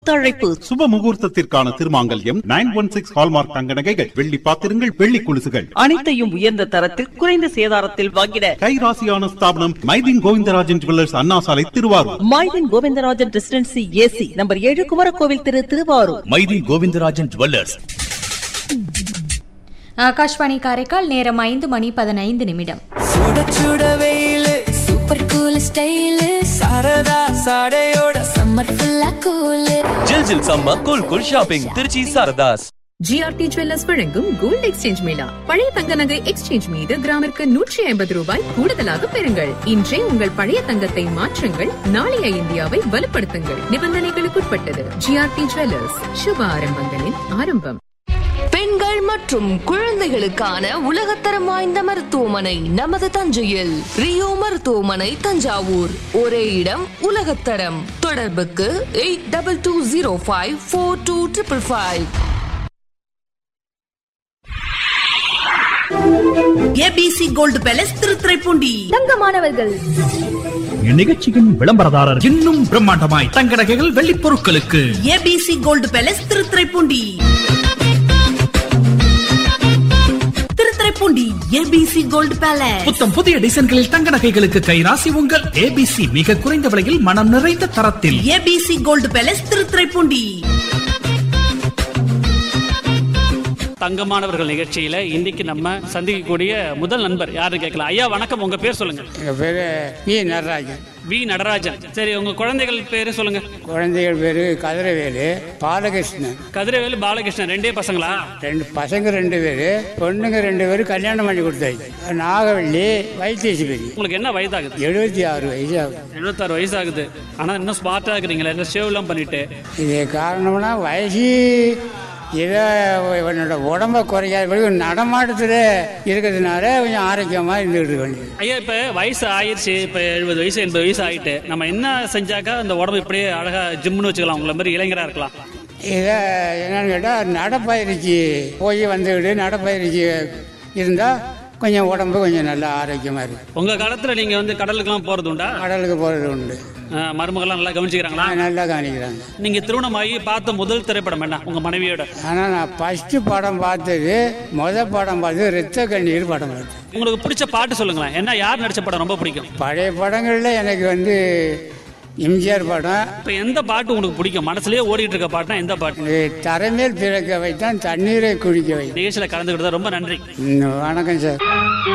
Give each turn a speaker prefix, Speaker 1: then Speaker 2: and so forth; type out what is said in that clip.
Speaker 1: தலைப்பு
Speaker 2: சுப முகூர்த்தத்திற்கான திருமாங்கல்யம் நைன் ஒன் சிக்ஸ் ஹால்மார்க் தங்க நகைகள் வெள்ளி பாத்திரங்கள் வெள்ளி கொலுசுகள்
Speaker 1: அனைத்தையும் உயர்ந்த தரத்தில் குறைந்த சேதாரத்தில் வாங்கிட
Speaker 2: கைராசியான ஸ்தாபனம் மைதீன் கோவிந்தராஜன் ஜுவல்லர்ஸ் அண்ணா சாலை திருவாரூர்
Speaker 1: மைதன் கோவிந்தராஜன் ரெசிடென்சி ஏசி நம்பர் ஏழு குமரகோவில் திரு திருவாரூர்
Speaker 3: மைதி கோவிந்தராஜன் ஜுவல்லர்ஸ்
Speaker 4: ஆகாஷ்வாணி காரைக்கால் நேரம் ஐந்து மணி பதினைந்து நிமிடம்
Speaker 5: சுட சுட வெயிலு
Speaker 6: சூப்பர் கூல் ஸ்டைலு
Speaker 5: சரதா சாடையோட
Speaker 6: சம்மர் ஃபுல்லா கூலு
Speaker 3: ஜில் ஜில் சம்ம cool cool shopping Trichy Saradhas
Speaker 7: GRT jewellers வழங்கும் கோல்ட் எக்ஸ்சேஞ்ச் மேளா பழைய தங்க நகை எக்ஸ்சேஞ்ச் மீது கிராமிற்கு நூற்றி ஐம்பது ரூபாய் கூடுதலாக பெறுங்கள் இன்றே உங்கள் பழைய தங்கத்தை மாற்றுங்கள் நாளைய இந்தியாவை வலுப்படுத்துங்கள் நிபந்தனைகளுக்குட்பட்டது ஜிஆர்டி ஜுவல்லர்ஸ் சுப ஆரம்பங்களின் ஆரம்பம்
Speaker 8: பெண்கள் மற்றும் குழந்தைகளுக்கான உலகத்தரம் வாய்ந்த மருத்துவமனை நமது தஞ்சையில் ரியோ மருத்துவமனை தஞ்சாவூர் ஒரே இடம் உலகத்தரம் தொடர்புக்கு eight double two zero five four two triple five
Speaker 9: ABC gold palace Thiruthuraipoondi
Speaker 4: தங்கமானவர்கள்
Speaker 10: இந்நிகழ்ச்சியின் விளம்பரதாரர் இன்னும் பிரம்மாண்டமாய் தங்க நகைகள் வெள்ளிப் பொருட்களுக்கு
Speaker 9: ABC gold palace Thiruthuraipoondi Thiruthuraipoondi ABC gold palace
Speaker 10: புத்தம் புதிய டிசைன்களில் தங்க நகைகளுக்கு கைராசி உங்கள் ஏபிசி மிக குறைந்த விலையில் மனம் நிறைந்த தரத்தில்
Speaker 9: ஏபிசி கோல்டு பேலஸ் திருத்துறைப்பூண்டி
Speaker 11: தங்கமானவர்கள் நிகழ்ச்சியில இன்னைக்கு நம்ம சந்திக்கக்கூடிய முதல் நண்பர் யாருன்னு கேட்கலாம் ஐயா வணக்கம் உங்க பேர் சொல்லுங்க
Speaker 12: எங்கள் பேர் வி நடராஜன்
Speaker 11: வி நடராஜன் சரி உங்க குழந்தைகள் பேரு சொல்லுங்க
Speaker 12: குழந்தைகள் பேர் கதிரவேலு பாலகிருஷ்ணன்
Speaker 11: கதிரவேலு பாலகிருஷ்ணன் ரெண்டே பசங்களா
Speaker 12: ரெண்டு பசங்க ரெண்டு பேர் பொண்ணுங்க ரெண்டு பேர் கல்யாணம் பண்ணி கொடுத்தாச்சு நாகவள்ளி வைத்தீஸ்வரி
Speaker 11: உங்களுக்கு என்ன வயதாகுது
Speaker 12: எழுபத்தி ஆறு வயசு ஆகுது
Speaker 11: எழுபத்தாறு வயசு ஆகுது ஆனா இன்னும் ஸ்மார்ட்டா இருக்கிறீங்களா எல்லாம் ஷேவ்லாம் பண்ணிட்டு
Speaker 12: இது காரணம்னா வயசு ஏதோ என்னோட உடம்ப குறையாத நடமாட்டத்தில் இருக்கிறதுனால கொஞ்சம் ஆரோக்கியமாக இருந்துகிட்டு இருக்க வேண்டியது
Speaker 11: ஐயா இப்ப வயசு ஆயிருச்சு இப்ப எழுபது வயசு எண்பது வயசு ஆயிட்டு நம்ம என்ன செஞ்சாக்கா அந்த உடம்பு இப்படியே அழகா ஜிம்னு வச்சுக்கலாம் உங்களை மாதிரி இளைஞரா இருக்கலாம்
Speaker 12: இதை என்னன்னு கேட்டால் நடப்பயிற்சி போய் வந்துக்கிட்டு நடப்பயிற்சி இருந்தால் கொஞ்சம் உடம்பு கொஞ்சம் நல்லா ஆரோக்கியமாக இருக்குது
Speaker 11: உங்க காலத்துல நீங்க வந்து கடலுக்குலாம் போறது உண்டா
Speaker 12: கடலுக்கு போகிறது உண்டு
Speaker 11: அஹ், மருமகள்லாம் நல்லா கவனிச்சுக்கிறாங்களா
Speaker 12: நல்லா காணிக்கிறாங்க
Speaker 11: நீங்க திருமணமாகி பார்த்த முதல் திரைப்படம் என்ன உங்க மனைவியோட
Speaker 12: ஆனால் நான் ஃபஸ்ட்டு படம் பார்த்தது முத படம் பார்த்தது ரத்த கண்ணீர் படம் பார்த்தேன்
Speaker 11: உங்களுக்கு பிடிச்ச பாட்டு சொல்லுங்களேன் என்ன யார் நடிச்ச படம் ரொம்ப பிடிக்கும்
Speaker 12: பழைய படங்களில் எனக்கு வந்து எம்ஜிஆர் படம்
Speaker 11: இப்ப எந்த பாட்டு உங்களுக்கு பிடிக்கும் மனசுலயே ஓடிட்டு இருக்க பாட்டுனா எந்த பாட்டு
Speaker 12: இது தரைமேல் பிறக்க வைத்தான் தண்ணீரை குடிக்க வை
Speaker 11: நிகழ்ச்சியில கலந்துக்கிட்டதா ரொம்ப நன்றி
Speaker 12: ம், வணக்கம் சார்